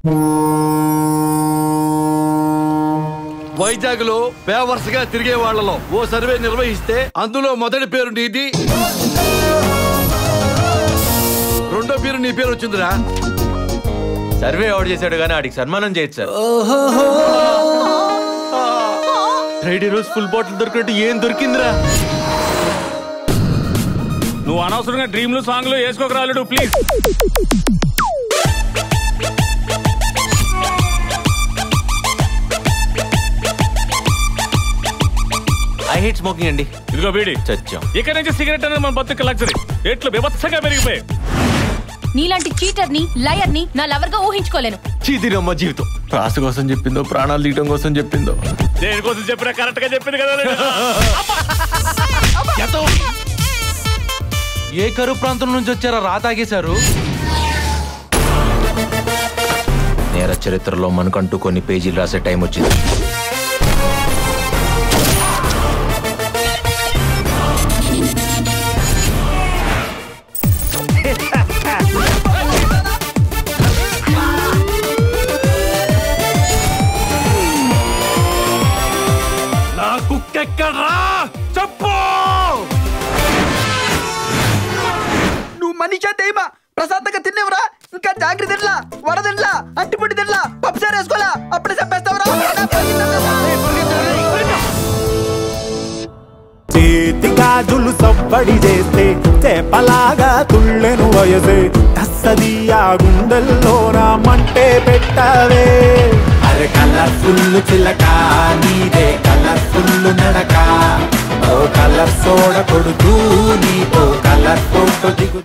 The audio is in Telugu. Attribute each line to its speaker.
Speaker 1: వైజాగ్ లో పేవర్స్ గా తిరిగే వాళ్ళలో ఓ సర్వే నిర్వహిస్తే అందులో మొదటి పేరు నీది రెండో పేరు నీ పేరు వచ్చిందిరా
Speaker 2: సర్వే ఎవడు చేశాడు కానీ ఆడికి సన్మానం చేయొచ్చు సార్ ఫ్రైడే రోజు ఫుల్ బాటిల్ దొరికినట్టు ఏం దొరికిందిరా
Speaker 3: నువ్వు అనవసరంగా డ్రీమ్లు సాంగ్లు వేసుకోక రాలేడు ప్లీజ్
Speaker 2: ఐ హేట్ స్మోకింగ్ అండి
Speaker 3: ఇదిగో బీడి
Speaker 2: చచ్చాం
Speaker 3: ఇక్కడ నుంచి సిగరెట్ అనేది మన బతుకు లగ్జరీ ఎట్లు బీభత్సంగా పెరిగిపోయాయి
Speaker 4: నీలాంటి చీటర్ ని లయర్ ని నా లవర్ గా ఊహించుకోలేను
Speaker 2: చీదిరమ్మ జీవితం రాసు కోసం చెప్పిందో ప్రాణాలు తీయటం కోసం చెప్పిందో
Speaker 3: దేనికోసం చెప్పినా కరెక్ట్ గా చెప్పింది కదా నేను.
Speaker 2: ఏ కరువు ప్రాంతం నుంచి వచ్చారో రా తాగేశారు నేర చరిత్రలో మనకంటూ కొన్ని పేజీలు రాసే టైం వచ్చింది
Speaker 3: నా కుక్కెక్కడ్రా చెప్పు
Speaker 5: నువ్వు మనిషా దైవా ప్రశాంతంగా తినేవరా ఇంకా జాగ్రత్త తినలా వడ తినలా అంటిపొడి తినలా పప్పుసారి వేసుకోలా అప్పుడే చంపేస్తావరా
Speaker 6: చేతి గాజులు సవ్వడి చేస్తే చేపలాగా తుళ్ళెను వయసే తస్సదియా గుండెల్లోన మంటే పెట్టవే అరే కలర్ఫుల్ చిలక నీదే కలర్ఫుల్ నడక ఓ కలర్ సోడ కొడుతూ నీతో కలర్ ఫోటో దిగు